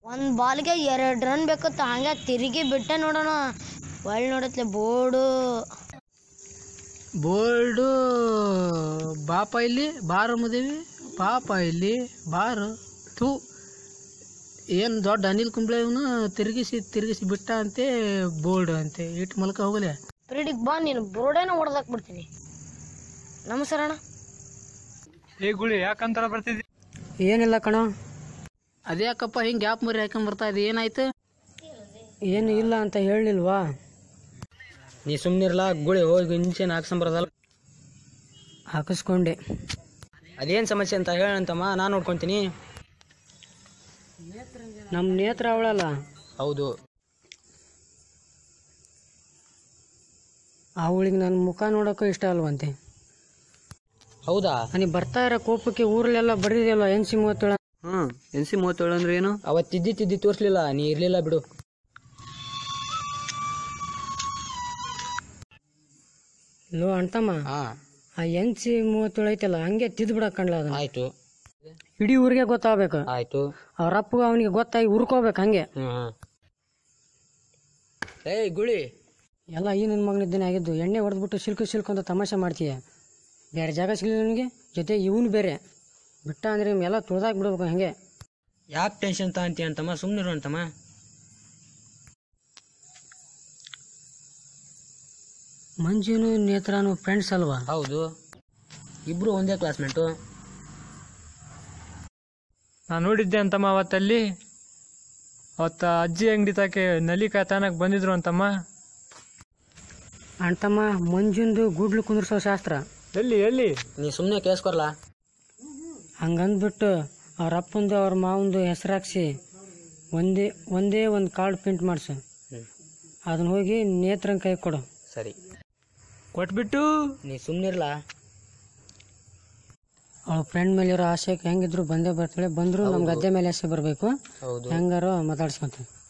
ಒಂದು ಬಾಲ್ಗೆ ಎರಡು ರನ್ ಬೇಕತ್ತ ಹಂಗೆ ತಿರುಗಿ ಬಿಟ್ಟೆ ನೋಡೋಣ ಒಳ್ಳೆ ನೋಡತ್ಲೆ ಬೋರ್ಡು ಬೋಲ್ಡು ಬಾಪ ಇಲ್ಲಿ ಬಾರು ಮದುವೆ ಪಾಪ ಇಲ್ಲಿ ಬಾರು ಥೂ ಏನು ದೊಡ್ಡ ಅನಿಲ್ ಕುಂಬ್ಳೆ ಇವನು ತಿರುಗಿಸಿ ತಿರುಗಿಸಿ ಬಿಟ್ಟ ಅಂತೆ ಬೋಲ್ಡ್ ಅಂತೆ ಇಟ್ಟು ಮಲ್ಕ ಹೋಗಲೆ ಪಿರಿಡಿಗೆ ಬಾ ನೀನು ಬೋರ್ಡೇನ ಹೊಡೆದಾಕ್ ಬಿಡ್ತೀನಿ ನಮಸ್ಕಾರ ಅಣ್ಣ ಏ ಗುಳಿ ಯಾಕಂತಾರ ಬರ್ತಿದ್ದಿ ಏನಿಲ್ಲ ಕಣೋ ಅದ್ಯಾಕಪ್ಪ ಹಿಂಗೆ ಗ್ಯಾಪ್ ಮರಿ ಹಾಕೊಂಡ್ ಬರ್ತಾ ಇದೆ ಏನಾಯ್ತು ಏನು ಇಲ್ಲ ಅಂತ ಹೇಳಿಲ್ವಾ ನೀ ಸುಮ್ಮನಿರ್ಲ ಗುಳಿ ಹೋಗಿ ಇಂಚೆನ್ ಹಾಕ್ಸಂಬರದಲ್ಲ ಹಾಕಿಸ್ಕೊಂಡೆ ಅದೇನು ಸಮಸ್ಯೆ ಅಂತ ಹೇಳಂತಮ್ಮ ನಾನು ನೋಡ್ಕೊಂತೀನಿ ನಮ್ಮ ನೇತ್ರ ಅವಳಲ್ಲ ಹೌದು ಅವಳಿಗೆ ನನ್ನ ಮುಖ ನೋಡೋಕ್ಕೂ ಇಷ್ಟ ಅಲ್ವಂತೆ ಹೌದಾ ನನಗೆ ಬರ್ತಾ ಇರೋ ಕೋಪಕ್ಕೆ ಊರಲ್ಲೆಲ್ಲ ಬರೀದಿಲ್ಲ ಎನ್ ಸಿ ಮೂವತ್ತೇಳು ಹ್ಞೂ ಎನ್ ಸಿ ಮೂವತ್ತೇಳು ಅಂದ್ರೆ ಏನು ಅವತ್ತು ತಿದ್ದಿ ತಿದ್ದಿ ತೋರಿಸ್ಲಿಲ್ಲ ನೀ ಇರ್ಲಿಲ್ಲ ಬಿಡು ಲೋ ಅಣ್ತಮ್ಮ ಹಾ ಆ ಎನ್ ಸಿ ಮೂವತ್ತೇಳು ಐತಲ್ಲ ಹಂಗೆ ತಿದ್ದು ಬಿಡಕ್ ಕಣ್ಲ ಅದನ್ನ ಆಯ್ತು ಇಡೀ ಊರಿಗೆ ಗೊತ್ತಾಗ್ಬೇಕು ಆಯ್ತು ಅವ್ರ ಅಪ್ಪಗ ಅವನಿಗೆ ಗೊತ್ತಾಗಿ ಉರ್ಕೋಬೇಕು ಹಂಗೆ ಹ್ಮ್ ಏಯ್ ಗುಳಿ ಎಲ್ಲ ಈ ನನ್ನ ಮಗನಿದ್ದೇನೆ ಆಗಿದ್ದು ಎಣ್ಣೆ ಹೊಡೆದ್ಬಿಟ್ಟು ಸಿಲ್ಕು ಸಿಲ್ಕು ಅಂತ ತಮಾಷೆ ಮಾಡ್ತೀಯ ಬೇರೆ ಜಾಗ ಸಿಗಲಿಲ್ಲ ನನಗೆ ಜೊತೆ ಇವನು ಬೇರೆ ಬಿಟ್ಟ ಅಂದ್ರೆ ಎಲ್ಲ ತುಳ್ದಾಕ್ ಬಿಡ್ಬೇಕು ಹಂಗೆ ಯಾಕೆ ಟೆನ್ಷನ್ ತಗೊಂತೀಯ ಅಂತಮ್ಮ ಸುಮ್ಮನಿರು ಅಂತಮ್ಮ ಮಂಜುನು ನೇತ್ರಾನು ಫ್ರೆಂಡ್ಸ್ ಅಲ್ವಾ ಹೌದು ಇಬ್ರು ಒಂದೇ ಕ್ಲಾಸ್ಮೇಟು ನಾನು ನೋಡಿದ್ದೆ ಅಂತಮ್ಮ ಅವತ್ತಲ್ಲಿ ಅವತ್ತ ಅಜ್ಜಿ ಅಂಗಡಿ ತಾಕೆ ನಲಿಕಾಯಿ ತಾನಕ್ ಬಂದಿದ್ರು ಅಂತಮ್ಮ ಅಣ್ತಮ್ಮ ಮಂಜುಂದು ಗುಡ್ಲು ಕುಂದ್ರಸೋ ಶಾಸ್ತ್ರ ಎಲ್ಲಿ ಎಲ್ಲಿ ನೀ ಸುಮ್ಮನೆ ಕೇಳಿಸ್ಕೊರ್ಲ ಹಂಗಂದ್ಬಿಟ್ಟು ಅವ್ರ ಅಪ್ಪಂದು ಅವ್ರ ಮಾವಂದು ಹೆಸರಾಕ್ಸಿ ಒಂದೇ ಒಂದೇ ಒಂದು ಕಾರ್ಡ್ ಪ್ರಿಂಟ್ ಮಾಡಿಸು ಹ್ಮ್. ಅದನ್ನ ಹೋಗಿ ನೇತ್ರನ್ ಕೈ ಕೊಡು ಸರಿ ಕೊಟ್ಬಿಟ್ಟು ನೀ ಸುಮ್ಮನಿರ್ಲ ಅವಳ ಫ್ರೆಂಡ್ ಮೇಲಿರೋ ಆಸೆಗೆ ಹೆಂಗಿದ್ರು ಬಂದೇ ಬರ್ತಾಳೆ ಬಂದ್ರು ನಮ್ ಗದ್ದೆ ಮೇಲೆ ಆಸೆ ಬರಬೇಕು ಹೌದು ಹೆಂಗಾರೋ ಮಾತಾಡ್ಸ್ಕೊಂತ